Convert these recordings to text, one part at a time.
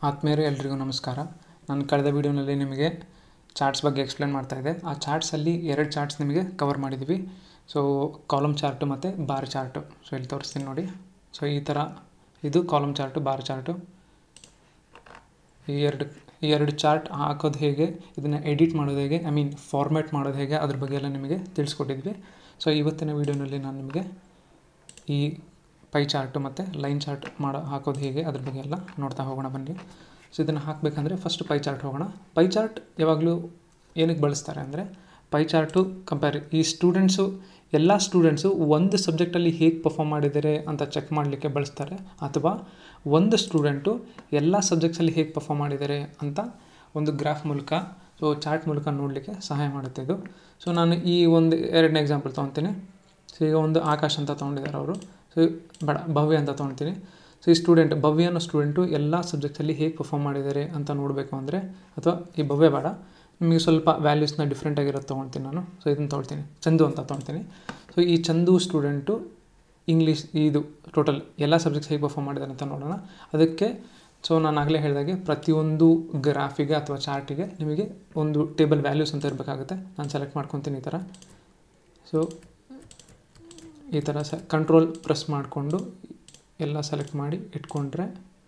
ಆತ್ಮೀಯರೇ ಎಲ್ರಿಗೂ ನಮಸ್ಕಾರ ನಾನು ಕಳೆದ ವೀಡಿಯೋನಲ್ಲಿ ನಿಮಗೆ ಚಾರ್ಟ್ಸ್ ಬಗ್ಗೆ ಎಕ್ಸ್ಪ್ಲೇನ್ ಮಾಡ್ತಾ ಇದ್ದೆ ಆ ಚಾರ್ಟ್ಸಲ್ಲಿ ಎರಡು ಚಾರ್ಟ್ಸ್ ನಿಮಗೆ ಕವರ್ ಮಾಡಿದ್ದೀವಿ ಸೊ ಕಾಲಮ್ ಚಾರ್ಟು ಮತ್ತು ಬಾರ್ ಚಾರ್ಟು ಸೊ ಇಲ್ಲಿ ತೋರಿಸ್ತೀನಿ ನೋಡಿ ಸೊ ಈ ಥರ ಇದು ಕಾಲಮ್ ಚಾರ್ಟು ಬಾರ್ ಚಾರ್ಟು ಈ ಎರಡು ಈ ಎರಡು ಚಾರ್ಟ್ ಹಾಕೋದು ಹೇಗೆ ಇದನ್ನು ಎಡಿಟ್ ಮಾಡೋದು ಹೇಗೆ ಐ ಮೀನ್ ಫಾರ್ಮ್ಯಾಟ್ ಮಾಡೋದು ಹೇಗೆ ಅದ್ರ ಬಗ್ಗೆ ಎಲ್ಲ ನಿಮಗೆ ತಿಳಿಸ್ಕೊಟ್ಟಿದ್ವಿ ಸೊ ಇವತ್ತಿನ ವೀಡಿಯೋನಲ್ಲಿ ನಾನು ನಿಮಗೆ ಈ ಪೈ ಚಾರ್ಟು ಮತ್ತು ಲೈನ್ ಚಾರ್ಟ್ ಮಾಡೋ ಹಾಕೋದು ಹೇಗೆ ಅದ್ರ ಬಗ್ಗೆ ಎಲ್ಲ ನೋಡ್ತಾ ಹೋಗೋಣ ಬನ್ನಿ ಸೊ ಇದನ್ನು ಹಾಕಬೇಕಂದ್ರೆ ಫಸ್ಟ್ ಪೈ ಚಾರ್ಟ್ ಹೋಗೋಣ ಪೈ ಚಾರ್ಟ್ ಯಾವಾಗಲೂ ಏನಕ್ಕೆ ಬಳಸ್ತಾರೆ ಅಂದರೆ ಪೈ ಚಾರ್ಟು ಕಂಪೇರ್ ಈ ಸ್ಟೂಡೆಂಟ್ಸು ಎಲ್ಲ ಸ್ಟೂಡೆಂಟ್ಸು ಒಂದು ಸಬ್ಜೆಕ್ಟಲ್ಲಿ ಹೇಗೆ ಪರ್ಫಾರ್ಮ್ ಮಾಡಿದ್ದಾರೆ ಅಂತ ಚೆಕ್ ಮಾಡಲಿಕ್ಕೆ ಬಳಸ್ತಾರೆ ಅಥವಾ ಒಂದು ಸ್ಟೂಡೆಂಟು ಎಲ್ಲ ಸಬ್ಜೆಕ್ಟ್ಸಲ್ಲಿ ಹೇಗೆ ಪರ್ಫಾರ್ಮ್ ಮಾಡಿದ್ದಾರೆ ಅಂತ ಒಂದು ಗ್ರಾಫ್ ಮೂಲಕ ಸೊ ಚಾರ್ಟ್ ಮೂಲಕ ನೋಡಲಿಕ್ಕೆ ಸಹಾಯ ಮಾಡುತ್ತೆ ಇದು ಸೊ ನಾನು ಈ ಒಂದು ಎರಡನೇ ಎಕ್ಸಾಂಪಲ್ ತೊಗೊತೀನಿ ಸೊ ಈಗ ಒಂದು ಆಕಾಶ್ ಅಂತ ತೊಗೊಂಡಿದ್ದಾರೆ ಅವರು ಸೊ ಬೇಡ ಭವ್ಯ ಅಂತ ತೊಗೊಳ್ತೀನಿ ಸೊ ಈ ಸ್ಟೂಡೆಂಟ್ ಭವ್ಯ ಅನ್ನೋ ಸ್ಟೂಡೆಂಟು ಎಲ್ಲ ಸಬ್ಜೆಕ್ಟಲ್ಲಿ ಹೇಗೆ ಪರ್ಫಾರ್ಮ್ ಮಾಡಿದ್ದಾರೆ ಅಂತ ನೋಡಬೇಕು ಅಂದರೆ ಅಥವಾ ಈ ಭವ್ಯ ಬೇಡ ನಿಮಗೆ ಸ್ವಲ್ಪ ವ್ಯಾಲ್ಯೂಸ್ನ ಡಿಫ್ರೆಂಟ್ ಆಗಿರೋದು ತೊಗೊಳ್ತೀನಿ ನಾನು ಸೊ ಇದನ್ನು ತೊಗೊಳ್ತೀನಿ ಚಂದು ಅಂತ ತೊಗೊಳ್ತೀನಿ ಸೊ ಈ ಚಂದು ಸ್ಟೂಡೆಂಟು ಇಂಗ್ಲೀಷ್ ಇದು ಟೋಟಲ್ ಎಲ್ಲ ಸಬ್ಜೆಕ್ಟ್ಸ್ ಹೇಗೆ ಪರ್ಫಾರ್ಮ್ ಮಾಡಿದ್ದಾರೆ ಅಂತ ನೋಡೋಣ ಅದಕ್ಕೆ ಸೊ ನಾನು ಆಗಲೇ ಹೇಳಿದಾಗೆ ಪ್ರತಿಯೊಂದು ಗ್ರಾಫಿಗೆ ಅಥವಾ ಚಾರ್ಟಿಗೆ ನಿಮಗೆ ಒಂದು ಟೇಬಲ್ ವ್ಯಾಲ್ಯೂಸ್ ಅಂತ ಇರಬೇಕಾಗುತ್ತೆ ನಾನು ಸೆಲೆಕ್ಟ್ ಮಾಡ್ಕೊತೀನಿ ಈ ಥರ ಸೊ ಈ ಥರ ಸ ಕಂಟ್ರೋಲ್ ಪ್ರೆಸ್ ಮಾಡಿಕೊಂಡು ಎಲ್ಲ ಸೆಲೆಕ್ಟ್ ಮಾಡಿ ಇಟ್ಕೊಂಡ್ರೆ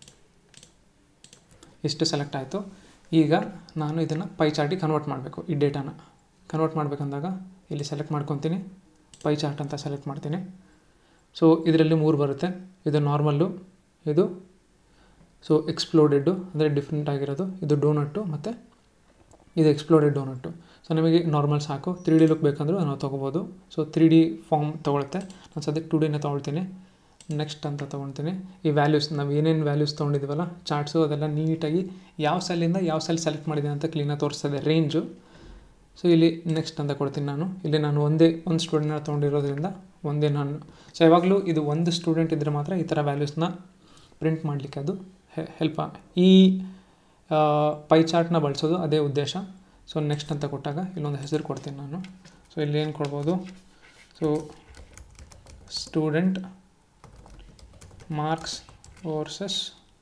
ಇಷ್ಟು ಸೆಲೆಕ್ಟ್ ಆಯಿತು ಈಗ ನಾನು ಇದನ್ನು ಪೈ ಚಾರ್ಟಿಗೆ ಕನ್ವರ್ಟ್ ಮಾಡಬೇಕು ಈ ಡೇಟಾನ ಕನ್ವರ್ಟ್ ಮಾಡಬೇಕಂದಾಗ ಇಲ್ಲಿ ಸೆಲೆಕ್ಟ್ ಮಾಡ್ಕೊತೀನಿ ಪೈ ಚಾರ್ಟ್ ಅಂತ ಸೆಲೆಕ್ಟ್ ಮಾಡ್ತೀನಿ ಸೊ ಇದರಲ್ಲಿ ಮೂರು ಬರುತ್ತೆ ಇದು ನಾರ್ಮಲ್ಲು ಇದು ಸೊ ಎಕ್ಸ್ಪ್ಲೋಡೆಡ್ಡು ಅಂದರೆ ಡಿಫ್ರೆಂಟ್ ಆಗಿರೋದು ಇದು ಡೋನಟ್ಟು ಮತ್ತು ಇದು ಎಕ್ಸ್ಪ್ಲೋಡೆಡ್ ಡೋನಟ್ಟು ಸೊ ನಿಮಗೆ ನಾರ್ಮಲ್ ಸಾಕು ತ್ರೀ ಡಿ ಲುಕ್ ಬೇಕಂದ್ರೂ ನಾವು ತೊಗೋಬೋದು ಸೊ ತ್ರೀ ಡಿ ಫಾರ್ಮ್ ತೊಗೊಳುತ್ತೆ ನಾನು ಸದ್ಯಕ್ಕೆ ಟು ಡಿನೇ ತೊಗೊಳ್ತೀನಿ ನೆಕ್ಸ್ಟ್ ಅಂತ ತೊಗೊಳ್ತೀನಿ ಈ ವ್ಯಾಲ್ಯೂಸ್ ನಾವು ಏನೇನು ವ್ಯಾಲ್ಯೂಸ್ ತೊಗೊಂಡಿದ್ದೀವಲ್ಲ ಚಾರ್ಟ್ಸು ಅದೆಲ್ಲ ನೀಟಾಗಿ ಯಾವ ಸೆಲ್ಲಿಂದ ಯಾವ ಸೆಲ್ ಸೆಲೆಕ್ಟ್ ಮಾಡಿದ್ದೀನಿ ಅಂತ ಕ್ಲೀನಾಗಿ ತೋರಿಸ್ತದೆ ರೇಂಜು ಸೊ ಇಲ್ಲಿ ನೆಕ್ಸ್ಟ್ ಅಂತ ಕೊಡ್ತೀನಿ ನಾನು ಇಲ್ಲಿ ನಾನು ಒಂದೇ ಒಂದು ಸ್ಟೂಡೆಂಟ್ನ ತೊಗೊಂಡಿರೋದ್ರಿಂದ ಒಂದೇ ನಾನು ಸೊ ಯಾವಾಗಲೂ ಇದು ಒಂದು ಸ್ಟೂಡೆಂಟ್ ಇದ್ದರೆ ಮಾತ್ರ ಈ ಥರ ವ್ಯಾಲ್ಯೂಸ್ನ ಪ್ರಿಂಟ್ ಮಾಡಲಿಕ್ಕೆ ಅದು ಹೆಲ್ಪ್ ಈ ಪೈ ಚಾರ್ಟ್ನ ಬಳಸೋದು ಅದೇ ಉದ್ದೇಶ ಸೊ ನೆಕ್ಸ್ಟ್ ಅಂತ ಕೊಟ್ಟಾಗ ಇಲ್ಲೊಂದು ಹೆಸರು ಕೊಡ್ತೀನಿ ನಾನು ಸೊ ಇಲ್ಲಿ ಏನು ಕೊಡ್ಬೋದು so student marks versus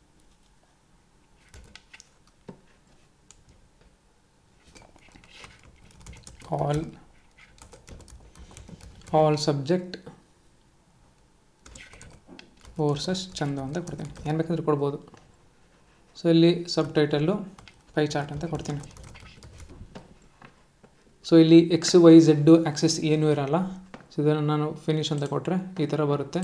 all all subject versus Chanda ಅಂತ ಕೊಡ್ತೀನಿ ಏನು ಬೇಕಾದರೂ ಕೊಡ್ಬೋದು ಸೊ ಇಲ್ಲಿ ಸಬ್ ಟೈಟಲ್ಲು ಪೈ ಚಾರ್ಟ್ ಅಂತ ಕೊಡ್ತೀನಿ ಸೊ ಇಲ್ಲಿ ಎಕ್ಸ್ ವೈ ಝೆಡ್ಡು ಆ್ಯಕ್ಸಸ್ ಏನೂ ಇರಲ್ಲ ಸೊ ಇದನ್ನು ನಾನು ಫಿನಿಶ್ ಅಂತ ಕೊಟ್ಟರೆ ಈ ಥರ ಬರುತ್ತೆ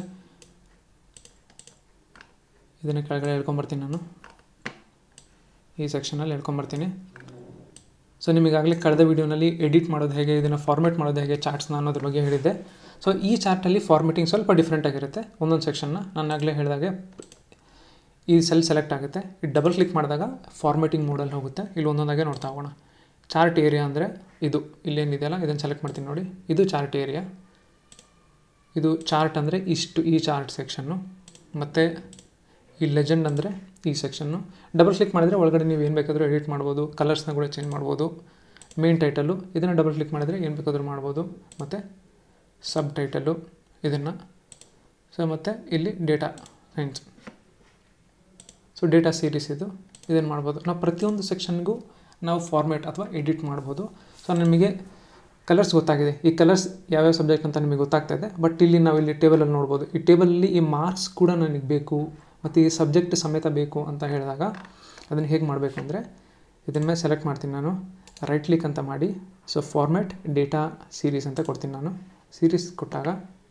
ಇದನ್ನು ಕೆಳಗಡೆ ಹೇಳ್ಕೊಂಬರ್ತೀನಿ ನಾನು ಈ ಸೆಕ್ಷನಲ್ಲಿ ಹೇಳ್ಕೊಂಬರ್ತೀನಿ ಸೊ ನಿಮಗಾಗಲೇ ಕಳೆದ ವೀಡಿಯೋನಲ್ಲಿ ಎಡಿಟ್ ಮಾಡೋದು ಹೇಗೆ ಇದನ್ನು ಫಾರ್ಮೇಟ್ ಮಾಡೋದು ಹೇಗೆ ಚಾರ್ಟ್ಸ್ನ ಅನ್ನೋದ್ರ ಬಗ್ಗೆ ಹೇಳಿದ್ದೆ ಸೊ ಈ ಚಾರ್ಟಲ್ಲಿ ಫಾರ್ಮೇಟಿಂಗ್ ಸ್ವಲ್ಪ ಡಿಫ್ರೆಂಟ್ ಆಗಿರುತ್ತೆ ಒಂದೊಂದು ಸೆಕ್ಷನ್ನ ನಾನು ಆಗಲೇ ಹೇಳಿದಾಗೆ ಈ ಸೆಲ್ ಸೆಲೆಕ್ಟ್ ಆಗುತ್ತೆ ಇದು ಡಬಲ್ ಕ್ಲಿಕ್ ಮಾಡಿದಾಗ ಫಾರ್ಮೇಟಿಂಗ್ ಮೋಡಲ್ಲಿ ಹೋಗುತ್ತೆ ಇಲ್ಲಿ ಒಂದೊಂದಾಗೆ ನೋಡ್ತಾ ಹೋಗೋಣ ಚಾರ್ಟ್ ಏರಿಯಾ ಅಂದರೆ ಇದು ಇಲ್ಲೇನಿದೆಯಲ್ಲ ಇದನ್ನು ಸೆಲೆಕ್ಟ್ ಮಾಡ್ತೀನಿ ನೋಡಿ ಇದು ಚಾರ್ಟ್ ಏರಿಯಾ ಇದು ಚಾರ್ಟ್ ಅಂದರೆ ಇಷ್ಟು ಈ ಚಾರ್ಟ್ ಸೆಕ್ಷನ್ನು ಮತ್ತು ಈ ಲೆಜೆಂಡ್ ಅಂದರೆ ಈ ಸೆಕ್ಷನ್ನು ಡಬಲ್ ಕ್ಲಿಕ್ ಮಾಡಿದರೆ ಒಳಗಡೆ ನೀವು ಏನು ಬೇಕಾದರೂ ಎಡಿಟ್ ಮಾಡ್ಬೋದು ಕಲರ್ಸ್ನ ಕೂಡ ಚೇಂಜ್ ಮಾಡ್ಬೋದು ಮೇನ್ ಟೈಟಲು ಇದನ್ನು ಡಬಲ್ ಕ್ಲಿಕ್ ಮಾಡಿದರೆ ಏನು ಬೇಕಾದರೂ ಮಾಡ್ಬೋದು ಮತ್ತು ಸಬ್ ಟೈಟಲು ಇದನ್ನು ಸೊ ಮತ್ತು ಇಲ್ಲಿ data science so data series ಇದು ಇದನ್ನು ಮಾಡ್ಬೋದು ನಾವು ಪ್ರತಿಯೊಂದು ಸೆಕ್ಷನ್ಗೂ ನಾವು ಫಾರ್ಮೇಟ್ ಅಥವಾ ಎಡಿಟ್ ಮಾಡ್ಬೋದು ಸೊ ನಿಮಗೆ ಕಲರ್ಸ್ ಗೊತ್ತಾಗಿದೆ ಈ ಕಲರ್ಸ್ ಯಾವ್ಯಾವ ಸಬ್ಜೆಕ್ಟ್ ಅಂತ ನಿಮಗೆ ಗೊತ್ತಾಗ್ತಾ ಇದೆ ಬಟ್ ಇಲ್ಲಿ ನಾವು ಇಲ್ಲಿ ಟೇಬಲಲ್ಲಿ ನೋಡ್ಬೋದು ಈ ಟೇಬಲಲ್ಲಿ ಈ ಮಾರ್ಕ್ಸ್ ಕೂಡ ನನಗೆ ಬೇಕು ಮತ್ತು ಈ ಸಬ್ಜೆಕ್ಟ್ ಸಮೇತ ಬೇಕು ಅಂತ ಹೇಳಿದಾಗ ಅದನ್ನು ಹೇಗೆ ಮಾಡಬೇಕು ಅಂದರೆ ಇದನ್ನ ಮೇಲೆ ಸೆಲೆಕ್ಟ್ ಮಾಡ್ತೀನಿ ನಾನು ರೈಟ್ ಕ್ಲಿಕ್ ಅಂತ ಮಾಡಿ ಸೊ ಫಾರ್ಮ್ಯಾಟ್ ಡೇಟಾ ಸೀರೀಸ್ ಅಂತ ಕೊಡ್ತೀನಿ ನಾನು ಸೀರೀಸ್ ಕೊಟ್ಟಾಗ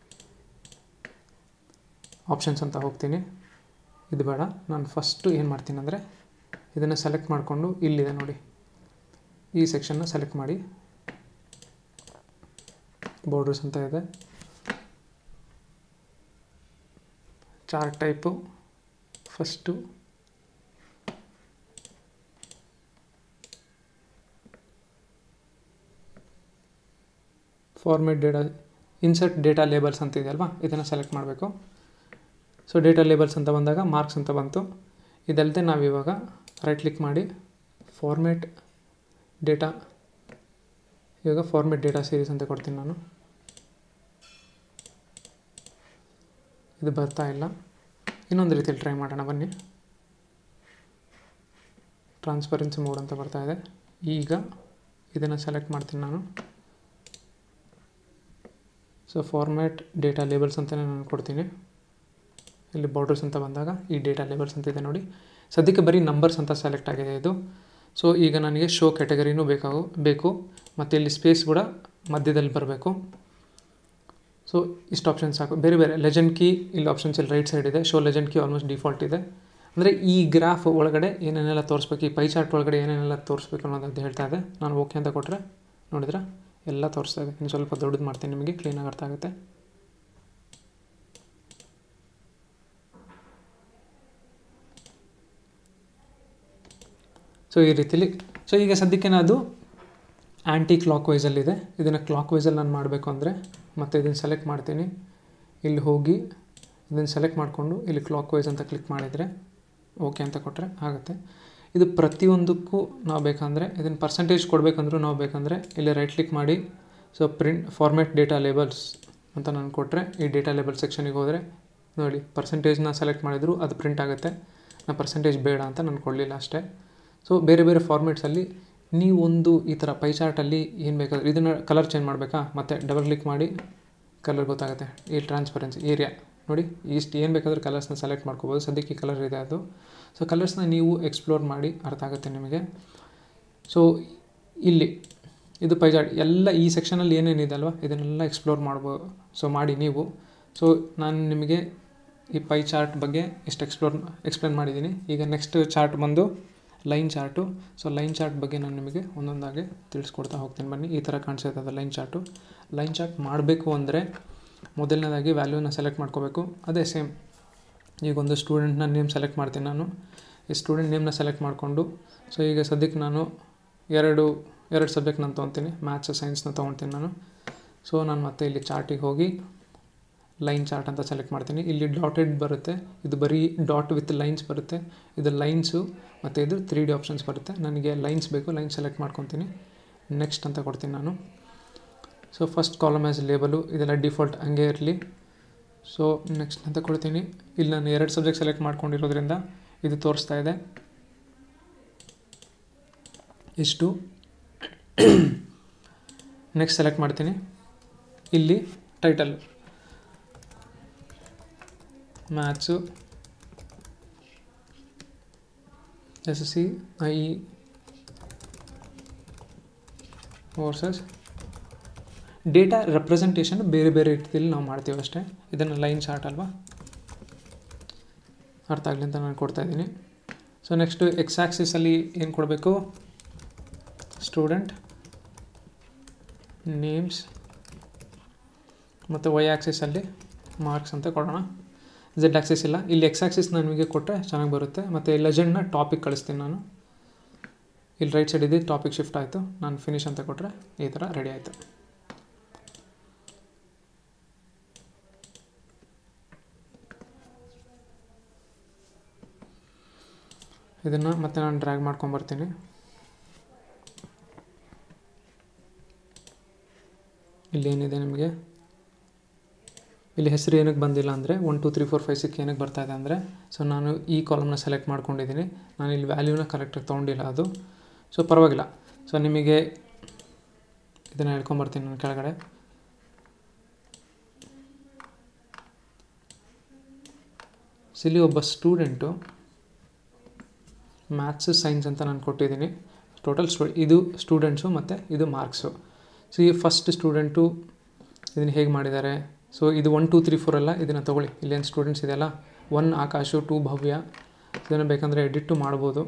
ಆಪ್ಷನ್ಸ್ ಅಂತ ಹೋಗ್ತೀನಿ ಇದು ಬೇಡ ನಾನು ಫಸ್ಟು ಏನು ಮಾಡ್ತೀನಿ ಅಂದರೆ ಇದನ್ನು ಸೆಲೆಕ್ಟ್ ಮಾಡಿಕೊಂಡು ಇಲ್ಲಿದೆ ನೋಡಿ ಈ ಸೆಕ್ಷನ್ನ ಸೆಲೆಕ್ಟ್ ಮಾಡಿ ಬಾರ್ಡರ್ಸ್ ಅಂತ ಇದೆ chart type first format data insert data labels ಅಂತ ಇದೆಯಲ್ವಾ ಇದನ್ನು ಸೆಲೆಕ್ಟ್ ಮಾಡಬೇಕು ಸೊ ಡೇಟಾ ಲೇಬಲ್ಸ್ ಅಂತ ಬಂದಾಗ ಮಾರ್ಕ್ಸ್ ಅಂತ ಬಂತು ಇದಲ್ಲದೆ ನಾವಿವಾಗ ರೈಟ್ ಕ್ಲಿಕ್ ಮಾಡಿ ಫಾರ್ಮೇಟ್ ಡೇಟಾ ಇವಾಗ ಫಾರ್ಮೇಟ್ ಡೇಟಾ ಸೀರೀಸ್ ಅಂತ ಕೊಡ್ತೀನಿ ನಾನು ಇದು ಬರ್ತಾ ಇಲ್ಲ ಇನ್ನೊಂದು ರೀತಿಯಲ್ಲಿ ಟ್ರೈ ಮಾಡೋಣ ಬನ್ನಿ ಟ್ರಾನ್ಸ್ಪರೆನ್ಸಿ ಮೋಡ್ ಅಂತ ಬರ್ತಾ ಇದೆ ಈಗ ಇದನ್ನು ಸೆಲೆಕ್ಟ್ ಮಾಡ್ತೀನಿ ನಾನು ಸೊ ಫಾರ್ಮ್ಯಾಟ್ ಡೇಟಾ ಲೇಬಲ್ಸ್ ಅಂತಲೇ ನಾನು ಕೊಡ್ತೀನಿ ಇಲ್ಲಿ ಬಾರ್ಡರ್ಸ್ ಅಂತ ಬಂದಾಗ ಈ ಡೇಟಾ ಲೇಬಲ್ಸ್ ಅಂತ ಇದೆ ನೋಡಿ ಸದ್ಯಕ್ಕೆ ಬರೀ ನಂಬರ್ಸ್ ಅಂತ ಸೆಲೆಕ್ಟ್ ಆಗಿದೆ ಇದು ಸೊ ಈಗ ನನಗೆ ಶೋ ಕ್ಯಾಟಗರಿನೂ ಬೇಕಾಗು ಬೇಕು ಮತ್ತು ಇಲ್ಲಿ ಸ್ಪೇಸ್ ಕೂಡ ಮಧ್ಯದಲ್ಲಿ ಬರಬೇಕು ಸೊ ಇಷ್ಟು ಆಪ್ಷನ್ಸ್ ಸಾಕು ಬೇರೆ ಬೇರೆ ಲೆಜೆಂಡ್ ಕೀ ಇಲ್ಲಿ ಆಪ್ಷನ್ಸ್ ಇಲ್ಲಿ ರೈಟ್ ಸೈಡ್ ಇದೆ show legend key almost default ಇದೆ ಅಂದರೆ ಈ ಗ್ರಾಫ್ ಒಳಗಡೆ ಏನೇನೆಲ್ಲ ತೋರಿಸ್ಬೇಕು ಈ ಪೈ ಚಾರ್ಟ್ ಒಳಗಡೆ ಏನೇನೆಲ್ಲ ತೋರಿಸ್ಬೇಕು ಅನ್ನೋದು ಹೇಳ್ತಾ ಇದೆ ನಾನು ಓಕೆ ಅಂತ ಕೊಟ್ಟರೆ ನೋಡಿದ್ರೆ ಎಲ್ಲ ತೋರಿಸ್ತಾ ಇದೆ ಇನ್ನು ಸ್ವಲ್ಪ ದೊಡ್ಡದು ಮಾಡ್ತೀನಿ ನಿಮಗೆ ಕ್ಲೀನಾಗಿ ಅರ್ಥ ಆಗುತ್ತೆ ಸೊ ಈ ರೀತಿಲಿ ಸೊ ಈಗ ಸದ್ಯಕ್ಕೆ ನಾನು ಅದು ಆ್ಯಂಟಿ ಕ್ಲಾಕ್ ವೈಸಲ್ಲಿದೆ ಇದನ್ನು ಕ್ಲಾಕ್ ವೈಸಲ್ಲಿ ನಾನು ಮಾಡಬೇಕು ಅಂದರೆ ಮತ್ತೆ ಇದನ್ನು ಸೆಲೆಕ್ಟ್ ಮಾಡ್ತೀನಿ ಇಲ್ಲಿ ಹೋಗಿ ಇದನ್ನು ಸೆಲೆಕ್ಟ್ ಮಾಡಿಕೊಂಡು ಇಲ್ಲಿ ಕ್ಲಾಕ್ ವೈಸ್ ಅಂತ ಕ್ಲಿಕ್ ಮಾಡಿದರೆ ಓಕೆ ಅಂತ ಕೊಟ್ಟರೆ ಆಗುತ್ತೆ ಇದು ಪ್ರತಿಯೊಂದಕ್ಕೂ ನಾವು ಬೇಕಂದರೆ ಇದನ್ನು ಪರ್ಸೆಂಟೇಜ್ ಕೊಡಬೇಕಂದ್ರೂ ನಾವು ಬೇಕಂದರೆ ಇಲ್ಲಿ ರೈಟ್ ಕ್ಲಿಕ್ ಮಾಡಿ so print format data labels ಅಂತ ನಾನು ಕೊಟ್ಟರೆ ಈ ಡೇಟಾ ಲೇಬಲ್ ಸೆಕ್ಷನಿಗೆ ಹೋದರೆ ನೋಡಿ ಪರ್ಸೆಂಟೇಜ್ನ ಸೆಲೆಕ್ಟ್ ಮಾಡಿದ್ರು ಅದು ಪ್ರಿಂಟ್ ಆಗುತ್ತೆ ನಾನು ಪರ್ಸೆಂಟೇಜ್ ಬೇಡ ಅಂತ ನಾನು ಕೊಡಲಿಲ್ಲ ಅಷ್ಟೇ ಸೊ ಬೇರೆ ಬೇರೆ ಫಾರ್ಮೇಟ್ಸಲ್ಲಿ ನೀವೊಂದು ಈ ಥರ ಪೈ ಚಾರ್ಟಲ್ಲಿ ಏನು ಬೇಕಾದ್ರೆ ಇದನ್ನು ಕಲರ್ ಚೇಂಜ್ ಮಾಡಬೇಕಾ ಮತ್ತು ಡಬಲ್ ಕ್ಲಿಕ್ ಮಾಡಿ ಕಲರ್ ಗೊತ್ತಾಗುತ್ತೆ ಈ ಟ್ರಾನ್ಸ್ಪರೆನ್ಸಿ ಏರಿಯಾ ನೋಡಿ ಇಷ್ಟು ಏನು ಬೇಕಾದರೂ ಕಲರ್ಸ್ನ ಸೆಲೆಕ್ಟ್ ಮಾಡ್ಕೋಬೋದು ಸದ್ಯಕ್ಕೆ ಕಲರ್ ಇದೆ ಅದು ಸೊ ಕಲರ್ಸ್ನ ನೀವು ಎಕ್ಸ್ಪ್ಲೋರ್ ಮಾಡಿ ಅರ್ಥ ಆಗುತ್ತೆ ನಿಮಗೆ ಸೊ ಇಲ್ಲಿ ಇದು ಪೈ ಚಾರ್ಟ್ ಎಲ್ಲ ಈ ಸೆಕ್ಷನಲ್ಲಿ ಏನೇನಿದೆ ಅಲ್ವಾ ಇದನ್ನೆಲ್ಲ ಎಕ್ಸ್ಪ್ಲೋರ್ ಮಾಡ್ಬೋದು ಸೊ ಮಾಡಿ ನೀವು ಸೊ ನಾನು ನಿಮಗೆ ಈ ಪೈ ಚಾರ್ಟ್ ಬಗ್ಗೆ ಇಷ್ಟು ಎಕ್ಸ್ಪ್ಲೋರ್ ಎಕ್ಸ್ಪ್ಲೇನ್ ಮಾಡಿದ್ದೀನಿ ಈಗ ನೆಕ್ಸ್ಟ್ ಚಾರ್ಟ್ ಬಂದು line chart so line chart ಬಗ್ಗೆ ನಾನು ನಿಮಗೆ ಒಂದೊಂದಾಗಿ ತಿಳಿಸ್ಕೊಡ್ತಾ ಹೋಗ್ತೀನಿ ಬನ್ನಿ ಈ ಥರ ಕಾಣಿಸುತ್ತೆ ಅದು ಲೈನ್ ಚಾರ್ಟು ಲೈನ್ ಚಾರ್ಟ್ ಮಾಡಬೇಕು ಅಂದರೆ ಮೊದಲನೇದಾಗಿ ವ್ಯಾಲ್ಯೂನ ಸೆಲೆಕ್ಟ್ ಮಾಡ್ಕೋಬೇಕು ಅದೇ ಸೇಮ್ ಈಗ ಒಂದು ಸ್ಟೂಡೆಂಟ್ನ ನೇಮ್ ಸೆಲೆಕ್ಟ್ ಮಾಡ್ತೀನಿ ನಾನು ಈ ಸ್ಟೂಡೆಂಟ್ ನೇಮ್ನ ಸೆಲೆಕ್ಟ್ ಮಾಡಿಕೊಂಡು ಸೊ ಈಗ ಸದ್ಯಕ್ಕೆ ನಾನು ಎರಡು ಎರಡು ಸಬ್ಜೆಕ್ಟ್ ನಾನು ತೊಗೊತೀನಿ ಮ್ಯಾಥ್ಸ್ ಸೈನ್ಸ್ನ ತೊಗೊಳ್ತೀನಿ ನಾನು ಸೊ ನಾನು ಮತ್ತೆ ಇಲ್ಲಿ ಚಾರ್ಟಿಗೆ ಹೋಗಿ ಲೈನ್ ಚಾರ್ಟ್ ಅಂತ ಸೆಲೆಕ್ಟ್ ಮಾಡ್ತೀನಿ ಇಲ್ಲಿ ಡಾಟೆಡ್ ಬರುತ್ತೆ ಇದು ಬರೀ ಡಾಟ್ ವಿತ್ ಲೈನ್ಸ್ ಬರುತ್ತೆ ಇದು ಲೈನ್ಸು ಮತ್ತು ಇದು ತ್ರೀ ಡಿ ಆಪ್ಷನ್ಸ್ ಬರುತ್ತೆ ನನಗೆ ಲೈನ್ಸ್ ಬೇಕು ಲೈನ್ ಸೆಲೆಕ್ಟ್ ಮಾಡ್ಕೊತೀನಿ ನೆಕ್ಸ್ಟ್ ಅಂತ ಕೊಡ್ತೀನಿ ನಾನು so first column as label ಇದೆಲ್ಲ ಡಿಫಾಲ್ಟ್ ಹಂಗೆ ಇರಲಿ ಸೊ ನೆಕ್ಸ್ಟ್ ಅಂತ ಕೊಡ್ತೀನಿ ಇಲ್ಲಿ ನಾನು ಎರಡು ಸಬ್ಜೆಕ್ಟ್ ಸೆಲೆಕ್ಟ್ ಮಾಡ್ಕೊಂಡಿರೋದ್ರಿಂದ ಇದು ತೋರಿಸ್ತಾ ಇದೆ ಇಷ್ಟು ನೆಕ್ಸ್ಟ್ ಸೆಲೆಕ್ಟ್ ಮಾಡ್ತೀನಿ ಇಲ್ಲಿ title maths S S C I E versus data representation ಬೇರೆ ಬೇರೆ ರೀತಿಯಲ್ಲಿ ನಾವು ಮಾಡ್ತೀವಿ ಅಷ್ಟೇ ಇದನ್ನು ಲೈನ್ ಚಾರ್ಟ್ ಅಲ್ವಾ ಅರ್ಥ ಆಗಲಿ ಅಂತ ನಾನು ಕೊಡ್ತಾ ಇದ್ದೀನಿ ಸೊ ನೆಕ್ಸ್ಟು ಎಕ್ಸ್ ಆ್ಯಕ್ಸಿಸಲ್ಲಿ ಏನು ಕೊಡಬೇಕು ಸ್ಟೂಡೆಂಟ್ ನೇಮ್ಸ್ ಮತ್ತು ವೈ ಆ್ಯಕ್ಸಿಸಲ್ಲಿ ಮಾರ್ಕ್ಸ್ ಅಂತ ಕೊಡೋಣ ಝೆಡ್ ಆ್ಯಕ್ಸಿಸ್ ಇಲ್ಲ ಇಲ್ಲಿ ಎಕ್ಸ್ ಆ್ಯಕ್ಸಿಸ್ ನನಗೆ ಕೊಟ್ಟರೆ ಚೆನ್ನಾಗಿ ಬರುತ್ತೆ ಮತ್ತು ಲೆಜೆಂಡ್ನ ಟಾಪಿಕ್ ಕಳಿಸ್ತೀನಿ ನಾನು ಇಲ್ಲಿ ರೈಟ್ ಸೈಡ್ ಇದೆ ಟಾಪಿಕ್ ಶಿಫ್ಟ್ ಆಯಿತು ನಾನು ಫಿನಿಶ್ ಅಂತ ಕೊಟ್ಟರೆ ಈ ಥರ ರೆಡಿ ಆಯಿತು ಇದನ್ನು ಮತ್ತೆ ನಾನು ಡ್ರ್ಯಾಗ್ ಮಾಡ್ಕೊಂಬರ್ತೀನಿ ಇಲ್ಲಿ ಏನಿದೆ ನಿಮಗೆ ಇಲ್ಲಿ ಹೆಸರು ಏನಕ್ಕೆ ಬಂದಿಲ್ಲ ಅಂದರೆ one two three four five six ಏನಕ್ಕೆ ಬರ್ತಾ ಇದೆ ಅಂದರೆ ಸೊ ನಾನು ಈ ಕಾಲಮ್ನ ಸೆಲೆಕ್ಟ್ ಮಾಡ್ಕೊಂಡಿದ್ದೀನಿ ನಾನು ಇಲ್ಲಿ ವ್ಯಾಲ್ಯೂನ ಕರೆಕ್ಟಾಗಿ ತೊಗೊಂಡಿಲ್ಲ ಅದು ಸೊ ಪರವಾಗಿಲ್ಲ ಸೊ ನಿಮಗೆ ಇದನ್ನು ಹೇಳ್ಕೊಂಬರ್ತೀನಿ ನಾನು ಕೆಳಗಡೆ ಸೊ ಇಲ್ಲಿ ಒಬ್ಬ ಸ್ಟೂಡೆಂಟು ಮ್ಯಾಥ್ಸ್ ಸೈನ್ಸ್ ಅಂತ ನಾನು ಕೊಟ್ಟಿದ್ದೀನಿ ಟೋಟಲ್ ಸ್ಟೂ ಇದು ಸ್ಟೂಡೆಂಟ್ಸು ಮತ್ತು ಇದು ಮಾರ್ಕ್ಸು ಸೊ ಈ ಫಸ್ಟ್ ಸ್ಟೂಡೆಂಟು ಇದನ್ನು ಹೇಗೆ ಮಾಡಿದ್ದಾರೆ ಸೊ ಇದು ಒನ್ ಟು ತ್ರೀ ಫೋರ್ ಅಲ್ಲ ಇದನ್ನು ತೊಗೊಳ್ಳಿ ಇಲ್ಲೇನು ಸ್ಟೂಡೆಂಟ್ಸ್ ಇದೆಯಲ್ಲ ಒನ್ ಆಕಾಶು ಟು ಭವ್ಯ ಇದನ್ನು ಬೇಕಂದರೆ ಎಡಿಟ್ಟು ಮಾಡ್ಬೋದು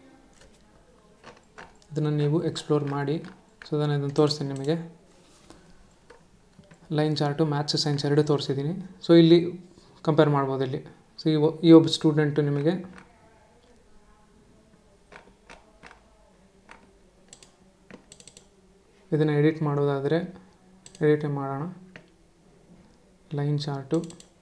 ಇದನ್ನು ನೀವು ಎಕ್ಸ್ಪ್ಲೋರ್ ಮಾಡಿ ಸೊ ನಾನು ಇದನ್ನು ತೋರಿಸ್ತೀನಿ ನಿಮಗೆ ಲೈನ್ ಚಾರ್ಟು ಮ್ಯಾಥ್ಸ್ ಸೈನ್ಸ್ ಎರಡು ತೋರಿಸಿದ್ದೀನಿ ಸೊ ಇಲ್ಲಿ ಕಂಪೇರ್ ಮಾಡ್ಬೋದು ಇಲ್ಲಿ ಸೊ ಈ ಒ- ಈ ಒಬ್ಬ ಸ್ಟೂಡೆಂಟು ನಿಮಗೆ ಇದನ್ನು ಎಡಿಟ್ ಮಾಡೋದಾದರೆ ಎಡಿಟ್ ಮಾಡೋಣ ಲೈನ್ ಚಾರ್ಟು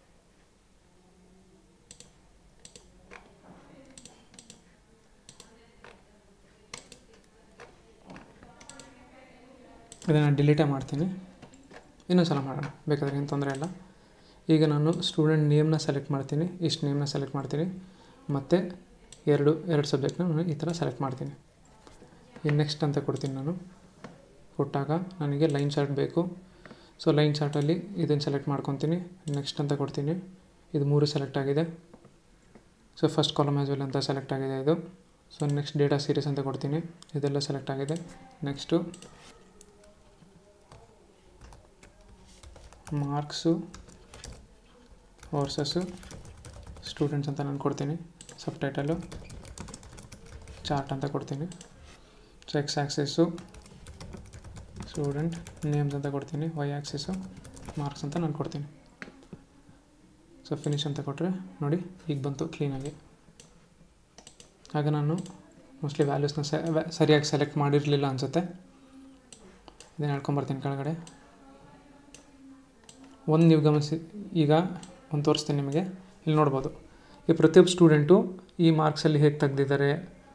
ಇದನ್ನು ಡಿಲೀಟೇ ಮಾಡ್ತೀನಿ ಇನ್ನೊಂದು ಸಲ ಮಾಡೋಣ ಬೇಕಾದ್ರೆ ಏನು ತೊಂದರೆ ಇಲ್ಲ ಈಗ ನಾನು ಸ್ಟೂಡೆಂಟ್ ನೇಮ್ನ ಸೆಲೆಕ್ಟ್ ಮಾಡ್ತೀನಿ ಇಷ್ಟು ನೇಮ್ನ ಸೆಲೆಕ್ಟ್ ಮಾಡ್ತೀನಿ ಮತ್ತು ಎರಡು ಎರಡು ಸಬ್ಜೆಕ್ಟ್ನ ನಾನು ಈ ಥರ ಸೆಲೆಕ್ಟ್ ಮಾಡ್ತೀನಿ ಇನ್ನು ನೆಕ್ಸ್ಟ್ ಅಂತ ಕೊಡ್ತೀನಿ ನಾನು ಕೊಟ್ಟಾಗ ನನಗೆ ಲೈನ್ ಚಾರ್ಟ್ ಬೇಕು ಸೊ ಲೈನ್ ಚಾರ್ಟಲ್ಲಿ ಇದನ್ನು ಸೆಲೆಕ್ಟ್ ಮಾಡ್ಕೊತೀನಿ ನೆಕ್ಸ್ಟ್ ಅಂತ ಕೊಡ್ತೀನಿ ಇದು ಮೂರು ಸೆಲೆಕ್ಟ್ ಆಗಿದೆ so first column as well ಅಂತ ಸೆಲೆಕ್ಟ್ ಆಗಿದೆ ಇದು ಸೊ ನೆಕ್ಸ್ಟ್ ಡೇಟಾ ಸೀರೀಸ್ ಅಂತ ಕೊಡ್ತೀನಿ ಇದೆಲ್ಲ ಸೆಲೆಕ್ಟ್ ಆಗಿದೆ ನೆಕ್ಸ್ಟು ಮಾರ್ಕ್ಸು ವರ್ಸಸ್ಸು ಸ್ಟೂಡೆಂಟ್ಸ್ ಅಂತ ನಾನು ಕೊಡ್ತೀನಿ ಸಬ್ ಟೈಟಲು ಚಾರ್ಟ್ ಅಂತ ಕೊಡ್ತೀನಿ so X axis student names ಅಂತ ಕೊಡ್ತೀನಿ ವೈ ಆ್ಯಕ್ಸಿಸು ಮಾರ್ಕ್ಸ್ ಅಂತ ನಾನು ಕೊಡ್ತೀನಿ ಸೊ ಫಿನಿಶ್ ಅಂತ ಕೊಟ್ಟರೆ ನೋಡಿ ಈಗ ಬಂತು ಕ್ಲೀನಾಗಿ ಆಗ ನಾನು ಮೋಸ್ಟ್ಲಿ ವ್ಯಾಲ್ಯೂಸ್ನ ಸರಿಯಾಗಿ ಸೆಲೆಕ್ಟ್ ಮಾಡಿರಲಿಲ್ಲ ಅನಿಸುತ್ತೆ ಇದನ್ನು ಹೇಳ್ಕೊಂಬರ್ತೀನಿ ಕೆಳಗಡೆ ಒಂದು ನೀವು ಗಮನಿಸಿ ಈಗ ಒಂದು ತೋರಿಸ್ತೀನಿ ನಿಮಗೆ ಇಲ್ಲಿ ನೋಡ್ಬೋದು ಈ ಪ್ರತಿಯೊಬ್ಬ ಸ್ಟೂಡೆಂಟು ಈ ಮಾರ್ಕ್ಸಲ್ಲಿ ಹೇಗೆ ತೆಗ್ದಿದ್ದಾರೆ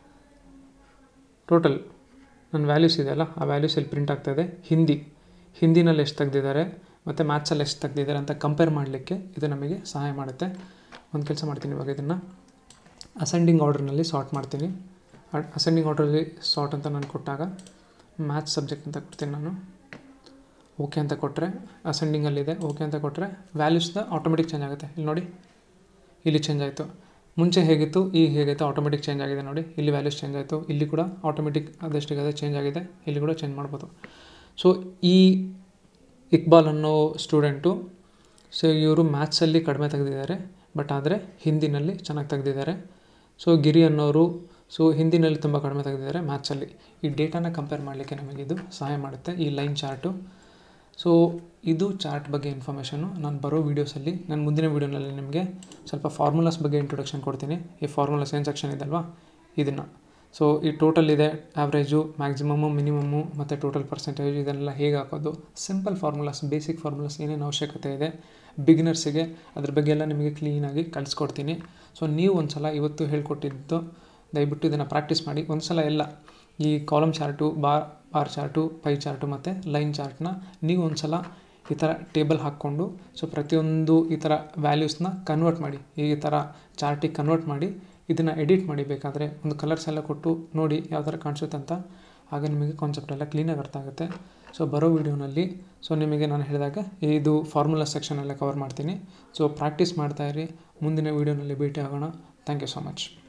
ಟೋಟಲ್ ನನ್ನ ವ್ಯಾಲ್ಯೂಸ್ ಇದೆಯಲ್ಲ ಆ ವ್ಯಾಲ್ಯೂಸ್ ಇಲ್ಲಿ ಪ್ರಿಂಟ್ ಆಗ್ತಾಯಿದೆ ಹಿಂದಿ ಹಿಂದಿನಲ್ಲಿ ಎಷ್ಟು ತೆಗ್ದಿದ್ದಾರೆ ಮತ್ತು ಮ್ಯಾಥ್ಸಲ್ಲಿ ಎಷ್ಟು ತೆಗ್ದಿದ್ದಾರೆ ಅಂತ ಕಂಪೇರ್ ಮಾಡಲಿಕ್ಕೆ ಇದು ನಮಗೆ ಸಹಾಯ ಮಾಡುತ್ತೆ ಒಂದು ಕೆಲಸ ಮಾಡ್ತೀನಿ ಇವಾಗ ಇದನ್ನು ಅಸೆಂಡಿಂಗ್ ಆರ್ಡರ್ನಲ್ಲಿ ಸಾರ್ಟ್ ಮಾಡ್ತೀನಿ ಅಸೆಂಡಿಂಗ್ ಆರ್ಡ್ರಲ್ಲಿ ಸಾರ್ಟ್ ಅಂತ ನಾನು ಕೊಟ್ಟಾಗ ಮ್ಯಾಥ್ಸ್ ಸಬ್ಜೆಕ್ಟ್ ಅಂತ ಕೊಡ್ತೀನಿ ನಾನು ಓಕೆ ಅಂತ ಕೊಟ್ಟರೆ ಅಸೆಂಡಿಂಗಲ್ಲಿದೆ ಓಕೆ ಅಂತ ಕೊಟ್ಟರೆ ವ್ಯಾಲ್ಯೂಸ್ನ ಆಟೋಮೆಟಿಕ್ ಚೇಂಜ್ ಆಗುತ್ತೆ ಇಲ್ಲಿ ನೋಡಿ ಇಲ್ಲಿ ಚೇಂಜ್ ಆಯಿತು ಮುಂಚೆ ಹೇಗಿತ್ತು ಈಗ ಹೇಗಿತ್ತು ಆಟೋಮೆಟಿಕ್ ಚೇಂಜ್ ಆಗಿದೆ ನೋಡಿ ಇಲ್ಲಿ ವ್ಯಾಲ್ಯೂಸ್ ಚೇಂಜ್ ಆಯಿತು ಇಲ್ಲಿ ಕೂಡ ಆಟೋಮೆಟಿಕ್ ಅದೆಷ್ಟಿಗೆ ಅದೇ ಚೇಂಜ್ ಆಗಿದೆ ಇಲ್ಲಿ ಕೂಡ ಚೇಂಜ್ ಮಾಡ್ಬೋದು ಸೊ ಈ ಇಕ್ಬಾಲ್ ಅನ್ನೋ ಸ್ಟೂಡೆಂಟು ಸೊ ಇವರು ಮ್ಯಾಥ್ಸಲ್ಲಿ ಕಡಿಮೆ ತೆಗೆದಿದ್ದಾರೆ ಬಟ್ ಆದರೆ ಹಿಂದಿನಲ್ಲಿ ಚೆನ್ನಾಗಿ ತೆಗೆದಿದ್ದಾರೆ ಸೊ ಗಿರಿ ಅನ್ನೋರು ಸೊ ಹಿಂದಿನಲ್ಲಿ ತುಂಬ ಕಡಿಮೆ ತೆಗೆದಿದ್ದಾರೆ ಮ್ಯಾಥ್ಸಲ್ಲಿ ಈ ಡೇಟಾನ ಕಂಪೇರ್ ಮಾಡಲಿಕ್ಕೆ ನಮಗೆ ಇದು ಸಹಾಯ ಮಾಡುತ್ತೆ ಈ ಲೈನ್ ಚಾರ್ಟು ಸೊ ಇದು ಚಾರ್ಟ್ ಬಗ್ಗೆ ಇನ್ಫಾರ್ಮೇಷನು ನಾನು ಬರೋ ವೀಡಿಯೋಸಲ್ಲಿ ನಾನು ಮುಂದಿನ ವೀಡಿಯೋನಲ್ಲಿ ನಿಮಗೆ ಸ್ವಲ್ಪ ಫಾರ್ಮುಲಾಸ್ ಬಗ್ಗೆ ಇಂಟ್ರೊಡಕ್ಷನ್ ಕೊಡ್ತೀನಿ ಈ ಫಾರ್ಮುಲಾಸ್ ಏನು ಸೆಕ್ಷನ್ ಇದೆ ಅಲ್ವಾ ಇದನ್ನು ಸೊ ಈ ಟೋಟಲ್ ಇದೆ ಆ್ಯಾವ್ರೇಜು ಮ್ಯಾಕ್ಸಿಮಮ್ಮು ಮಿನಿಮಮ್ಮು ಮತ್ತು ಟೋಟಲ್ ಪರ್ಸೆಂಟೇಜ್ ಇದನ್ನೆಲ್ಲ ಹೇಗೆ ಹಾಕೋದು ಸಿಂಪಲ್ ಫಾರ್ಮುಲಾಸ್ ಬೇಸಿಕ್ ಫಾರ್ಮುಲಾಸ್ ಏನೇನು ಅವಶ್ಯಕತೆ ಇದೆ ಬಿಗಿನರ್ಸಿಗೆ ಅದ್ರ ಬಗ್ಗೆ ಎಲ್ಲ ನಿಮಗೆ ಕ್ಲೀನಾಗಿ ಕಲಿಸ್ಕೊಡ್ತೀನಿ ಸೊ ನೀವು ಒಂದು ಸಲ ಇವತ್ತು ಹೇಳ್ಕೊಟ್ಟಿದ್ದು ದಯವಿಟ್ಟು ಇದನ್ನು ಪ್ರಾಕ್ಟೀಸ್ ಮಾಡಿ ಒಂದು ಸಲ ಎಲ್ಲ ಈ column chart bar bar chart pie chart ಮತ್ತು ಲೈನ್ ಚಾರ್ಟ್ನ ನೀವು ಒಂದು ಸಲ ಈ ಥರ ಟೇಬಲ್ ಹಾಕ್ಕೊಂಡು ಸೊ ಪ್ರತಿಯೊಂದು ಈ ಥರ ವ್ಯಾಲ್ಯೂಸ್ನ ಕನ್ವರ್ಟ್ ಮಾಡಿ ಈ ಥರ ಚಾರ್ಟಿಗೆ ಕನ್ವರ್ಟ್ ಮಾಡಿ ಇದನ್ನು ಎಡಿಟ್ ಮಾಡಿ ಬೇಕಾದರೆ ಒಂದು ಕಲರ್ಸ್ ಎಲ್ಲ ಕೊಟ್ಟು ನೋಡಿ ಯಾವ ಥರ ಕಾಣಿಸುತ್ತೆ ಅಂತ ಆಗ ನಿಮಗೆ ಕಾನ್ಸೆಪ್ಟ್ ಎಲ್ಲ ಕ್ಲೀನಾಗಿ ಅರ್ಥ ಆಗುತ್ತೆ ಸೊ ಬರೋ ವೀಡಿಯೋನಲ್ಲಿ ಸೊ ನಿಮಗೆ ನಾನು ಹೇಳಿದಾಗ ಇದು ಫಾರ್ಮುಲಾ ಸೆಕ್ಷನ್ ಎಲ್ಲ ಕವರ್ ಮಾಡ್ತೀನಿ ಸೊ ಪ್ರಾಕ್ಟೀಸ್ ಮಾಡ್ತಾಯಿರಿ ಮುಂದಿನ ವೀಡಿಯೋನಲ್ಲಿ ಭೇಟಿ ಆಗೋಣ ಥ್ಯಾಂಕ್ ಯು ಸೊ ಮಚ್